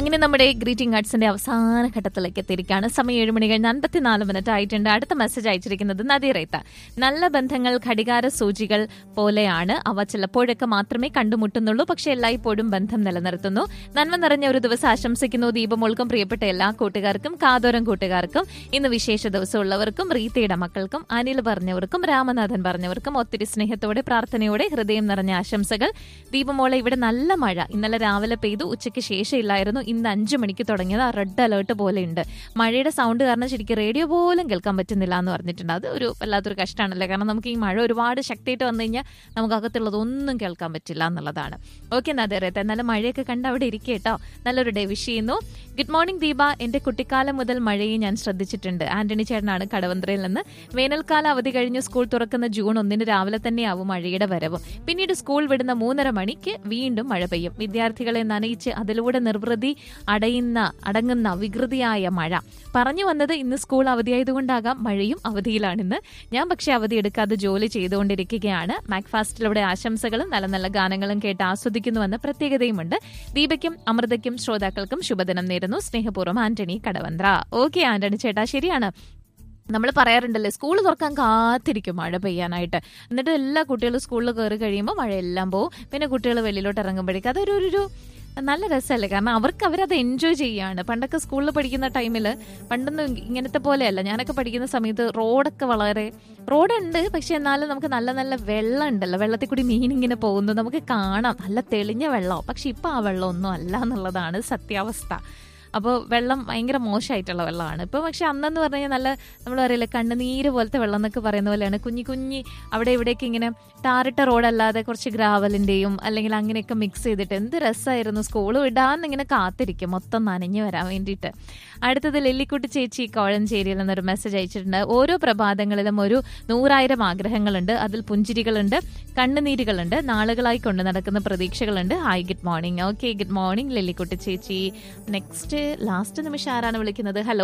അങ്ങനെ നമ്മുടെ ഗ്രീറ്റിംഗ് കാർഡ്സിന്റെ അവസാന ഘട്ടത്തിലേക്ക് എത്തിയിരിക്കുകയാണ് സമയം ഏഴ് മണി കഴിഞ്ഞ് അൻപത്തിനാല് മിനിറ്റ് ആയിട്ടുണ്ട് അടുത്ത മെസ്സേജ് അയച്ചിരിക്കുന്നത് നദീറേത്ത നല്ല ബന്ധങ്ങൾ ഘടികാര സൂചികൾ പോലെയാണ് അവ ചിലപ്പോഴൊക്കെ മാത്രമേ കണ്ടുമുട്ടുന്നുള്ളൂ പക്ഷെ എല്ലായ്പ്പോഴും ബന്ധം നിലനിർത്തുന്നു നന്മ നിറഞ്ഞ ഒരു ദിവസം ആശംസിക്കുന്നു ദീപമോൾക്കും പ്രിയപ്പെട്ട എല്ലാ കൂട്ടുകാർക്കും കാതോരം കൂട്ടുകാർക്കും ഇന്ന് വിശേഷ ദിവസമുള്ളവർക്കും റീത്തയുടെ മക്കൾക്കും അനിൽ പറഞ്ഞവർക്കും രാമനാഥൻ പറഞ്ഞവർക്കും ഒത്തിരി സ്നേഹത്തോടെ പ്രാർത്ഥനയോടെ ഹൃദയം നിറഞ്ഞ ആശംസകൾ ദീപമോളെ ഇവിടെ നല്ല മഴ ഇന്നലെ രാവിലെ പെയ്തു ഉച്ചയ്ക്ക് ശേഷം ഇല്ലായിരുന്നു ഇന്ന് അഞ്ചു മണിക്ക് തുടങ്ങിയത് ആ റെഡ് അലേർട്ട് പോലെയുണ്ട് മഴയുടെ സൗണ്ട് കാരണം ശരിക്കും റേഡിയോ പോലും കേൾക്കാൻ പറ്റുന്നില്ല എന്ന് പറഞ്ഞിട്ടുണ്ട് അത് ഒരു വല്ലാത്തൊരു കഷ്ടമാണല്ലേ കാരണം നമുക്ക് ഈ മഴ ഒരുപാട് ശക്തിയായിട്ട് വന്നു കഴിഞ്ഞാൽ നമുക്ക് അകത്തുള്ളത് ഒന്നും കേൾക്കാൻ പറ്റില്ല എന്നുള്ളതാണ് ഓക്കെ എന്നാ അതേ എന്നാലും മഴയൊക്കെ കണ്ട് അവിടെ ഇരിക്കുക കേട്ടോ നല്ലൊരു ഡേ വിഷ് ചെയ്യുന്നു ഗുഡ് മോർണിംഗ് ദീപ എന്റെ കുട്ടിക്കാലം മുതൽ മഴയെ ഞാൻ ശ്രദ്ധിച്ചിട്ടുണ്ട് ആന്റണി ചേട്ടനാണ് കടവന്ത്രയിൽ നിന്ന് വേനൽക്കാല അവധി കഴിഞ്ഞ് സ്കൂൾ തുറക്കുന്ന ജൂൺ ഒന്നിന് രാവിലെ തന്നെയാവും മഴയുടെ വരവ് പിന്നീട് സ്കൂൾ വിടുന്ന മൂന്നര മണിക്ക് വീണ്ടും മഴ പെയ്യും വിദ്യാർത്ഥികളെ നനയിച്ച് അതിലൂടെ നിർവൃതി അടയുന്ന അടങ്ങുന്ന വികൃതിയായ മഴ പറഞ്ഞു വന്നത് ഇന്ന് സ്കൂൾ അവധിയായതുകൊണ്ടാകാം മഴയും അവധിയിലാണിന്ന് ഞാൻ പക്ഷേ അവധി എടുക്കാതെ ജോലി ചെയ്തുകൊണ്ടിരിക്കുകയാണ് മാക്ഫാസ്റ്റിലൂടെ ആശംസകളും നല്ല നല്ല ഗാനങ്ങളും കേട്ട് ആസ്വദിക്കുന്നുവെന്ന പ്രത്യേകതയുമുണ്ട് ദീപയ്ക്കും അമൃതയ്ക്കും ശ്രോതാക്കൾക്കും ശുഭദിനം നേരുന്നു സ്നേഹപൂർവ്വം ആന്റണി കടവന്ത്ര ഓക്കെ ആന്റണി ചേട്ടാ ശരിയാണ് നമ്മൾ പറയാറുണ്ടല്ലേ സ്കൂൾ തുറക്കാൻ കാത്തിരിക്കും മഴ പെയ്യാനായിട്ട് എന്നിട്ട് എല്ലാ കുട്ടികളും സ്കൂളിൽ കയറി കഴിയുമ്പോൾ മഴയെല്ലാം പോവും പിന്നെ കുട്ടികൾ വെളിയിലോട്ട് ഇറങ്ങുമ്പോഴേക്കും അതൊരു ഒരു- ഒരു നല്ല രസമല്ലേ കാരണം അവർക്ക് അവരത് എൻജോയ് ചെയ്യാണ് പണ്ടൊക്കെ സ്കൂളിൽ പഠിക്കുന്ന ടൈമിൽ പണ്ടൊന്നും ഇങ്ങനത്തെ പോലെയല്ല ഞാനൊക്കെ പഠിക്കുന്ന സമയത്ത് റോഡൊക്കെ വളരെ റോഡുണ്ട് പക്ഷെ എന്നാലും നമുക്ക് നല്ല നല്ല വെള്ളം ഉണ്ടല്ലോ വെള്ളത്തിൽ കൂടി മീൻ ഇങ്ങനെ പോകുന്നു നമുക്ക് കാണാം നല്ല തെളിഞ്ഞ വെള്ളം പക്ഷെ ഇപ്പൊ ആ വെള്ളം ഒന്നും അല്ല എന്നുള്ളതാണ് സത്യാവസ്ഥ അപ്പോൾ വെള്ളം ഭയങ്കര മോശമായിട്ടുള്ള വെള്ളമാണ് ഇപ്പോൾ പക്ഷെ അന്നെന്ന് പറഞ്ഞു കഴിഞ്ഞാൽ നല്ല നമ്മൾ പറയില്ലേ കണ്ണുനീര് പോലത്തെ വെള്ളം എന്നൊക്കെ പറയുന്ന പോലെയാണ് കുഞ്ഞി കുഞ്ഞി അവിടെ ഇവിടേക്ക് ഇങ്ങനെ ടാറിട്ട റോഡല്ലാതെ കുറച്ച് ഗ്രാവലിന്റെയും അല്ലെങ്കിൽ അങ്ങനെയൊക്കെ മിക്സ് ചെയ്തിട്ട് എന്ത് രസമായിരുന്നു സ്കൂൾ വിടാന്ന് ഇങ്ങനെ കാത്തിരിക്കും മൊത്തം നനഞ്ഞു വരാൻ വേണ്ടിയിട്ട് അടുത്തത് ലില്ലിക്കുട്ടി ചേച്ചി കോഴഞ്ചേരിയിൽ നിന്നൊരു മെസ്സേജ് അയച്ചിട്ടുണ്ട് ഓരോ പ്രഭാതങ്ങളിലും ഒരു നൂറായിരം ആഗ്രഹങ്ങളുണ്ട് അതിൽ പുഞ്ചിരികളുണ്ട് കണ്ണുനീരുകളുണ്ട് നാളുകളായി കൊണ്ട് നടക്കുന്ന പ്രതീക്ഷകളുണ്ട് hi good morning okay good morning ലില്ലിക്കുട്ടി ചേച്ചി നെക്സ്റ്റ് ലാസ്റ്റ് നിമിഷം ആരാണ് വിളിക്കുന്നത് hello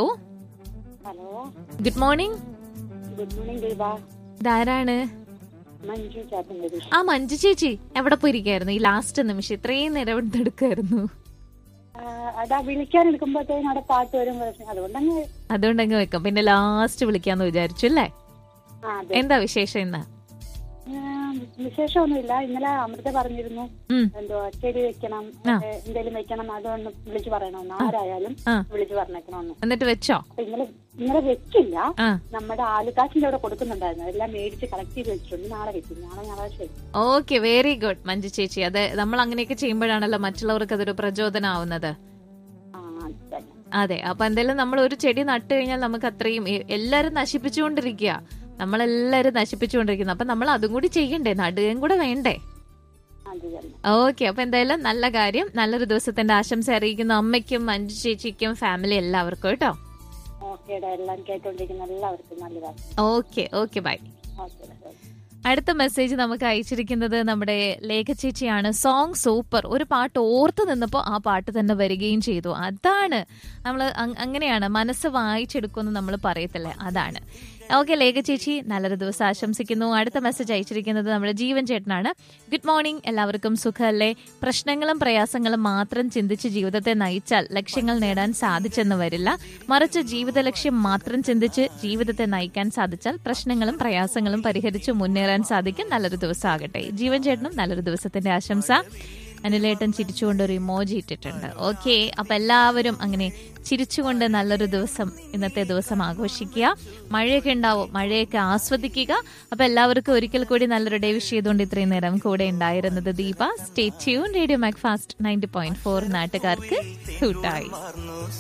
hello good morning good morning Deepa ഇതാരാണ് മഞ്ജു ചാത്തങ്കരി ആ മഞ്ജു ചേച്ചി എവിടെ പോയിരിക്കായിരുന്നു ഈ ലാസ്റ്റ് നിമിഷം ഇത്രയും നേരം എടുക്കായിരുന്നു അതാ വിളിക്കാൻ എടുക്കുമ്പോഴത്തേനും അവിടെ പാട്ട് വരും പ്രശ്നം അതുകൊണ്ടങ്ങ് അതുകൊണ്ട് അങ്ങ് വെക്കാം പിന്നെ ലാസ്റ്റ് വിളിക്കാന്ന് വിചാരിച്ചു അല്ലേ ആ അതെ എന്താ വിശേഷം ഇന്ന് ഉം, വിശേഷമൊന്നുമില്ല ഇന്നലെ അമൃത പറഞ്ഞിരുന്നു ഉം. എന്തോ ചെടി വെക്കണം ആ. ഏ, എന്തേലും വെക്കണം അതൊന്ന് വിളിച്ചു പറയണമെന്ന് ആരായാലും ആ. വിളിച്ചു പറഞ്ഞേക്കണമെന്ന് എന്നിട്ട് വെച്ചോ അപ്പൊ ഇന്നലെ ഇന്നലെ വെച്ചില്ല ആ നമ്മുടെ ആലുകാശിന്റെ അവിടെ കൊടുക്കുന്നുണ്ടായിരുന്നു എല്ലാം മേടിച്ച് കളക്ട് ചെയ്ത് വെച്ചിട്ടുണ്ട് നാളെ വെക്കും നാളെ ഞായറാഴ്ച വെക്കും ഓക്കെ വെരി ഗുഡ് മഞ്ജു ചേച്ചി അത് നമ്മൾ അങ്ങനെയൊക്കെ ചെയ്യുമ്പോഴാണല്ലോ മറ്റുള്ളവർക്ക് അതൊരു പ്രചോദനമാവുന്നത് ആ അത് തന്നെ അതെ അപ്പൊ എന്തായാലും നമ്മൾ ഒരു ചെടി നട്ടു കഴിഞ്ഞാൽ നമുക്ക് അത്രയും എ- എല്ലാരും നശിപ്പിച്ചുകൊണ്ടിരിക്കുക നമ്മളെല്ലാരും നശിപ്പിച്ചുകൊണ്ടിരിക്കുന്നു അപ്പൊ നമ്മൾ അതും കൂടി ചെയ്യണ്ടേ നടുകയും കൂടെ വേണ്ടേ അത് തന്നെ ഓക്കെ അപ്പൊ എന്തായാലും നല്ല കാര്യം നല്ലൊരു ദിവസത്തിന്റെ ആശംസ അറിയിക്കുന്നു അമ്മയ്ക്കും മഞ്ജു ചേച്ചിക്കും ഫാമിലി എല്ലാവർക്കും കേട്ടോ ഓക്കേടാ എല്ലാം കേട്ടോണ്ടിരിക്കുന്ന എല്ലാവർക്കും നല്ലതാണ് ഓക്കെ ഓക്കെ ബൈ ഓക്കെ അടുത്ത മെസ്സേജ് നമുക്ക് അയച്ചിരിക്കുന്നത് നമ്മുടെ ലേഖ ചേച്ചിയാണ് സോങ് സൂപ്പർ ഒരു പാട്ട് ഓർത്ത് നിന്നപ്പോൾ ആ പാട്ട് തന്നെ വരികയും ചെയ്തു അതാണ് നമ്മൾ അങ്ങനെയാണ് മനസ്സ് വായിച്ചെടുക്കുമെന്ന് നമ്മൾ പറയത്തില്ലേ അതാണ് ഓക്കെ ലേഖ ചേച്ചി നല്ലൊരു ദിവസം ആശംസിക്കുന്നു അടുത്ത മെസ്സേജ് അയച്ചിരിക്കുന്നത് നമ്മുടെ ജീവൻ ചേട്ടനാണ് ഗുഡ് മോർണിംഗ് എല്ലാവർക്കും സുഖമല്ലേ പ്രശ്നങ്ങളും പ്രയാസങ്ങളും മാത്രം ചിന്തിച്ച് ജീവിതത്തെ നയിച്ചാൽ ലക്ഷ്യങ്ങൾ നേടാൻ സാധിച്ചെന്ന് വരില്ല മറിച്ച് ജീവിത ലക്ഷ്യം മാത്രം ചിന്തിച്ച് ജീവിതത്തെ നയിക്കാൻ സാധിച്ചാൽ പ്രശ്നങ്ങളും പ്രയാസങ്ങളും പരിഹരിച്ച് മുന്നേറാൻ സാധിക്കും നല്ലൊരു ദിവസം ആകട്ടെ ജീവൻ ചേട്ടനും നല്ലൊരു ദിവസത്തിന്റെ ആശംസ അനിലേട്ടൻ ചിരിച്ചുകൊണ്ട് ഒരു ഇമോജി ഇട്ടിട്ടുണ്ട് ഓക്കെ അപ്പൊ എല്ലാവരും അങ്ങനെ ചിരിച്ചുകൊണ്ട് നല്ലൊരു ദിവസം ഇന്നത്തെ ദിവസം ആഘോഷിക്കുക മഴയൊക്കെ ഉണ്ടാവും മഴയൊക്കെ ആസ്വദിക്കുക അപ്പൊ എല്ലാവർക്കും ഒരിക്കൽ കൂടി നല്ലൊരു ഡേ വിഷ് ചെയ്തുകൊണ്ട് ഇത്രയും നേരം കൂടെ ഉണ്ടായിരുന്നത് Deepa stay tune radio Mac fast ninety point four നാട്ടുകാർക്ക് കൂട്ടായി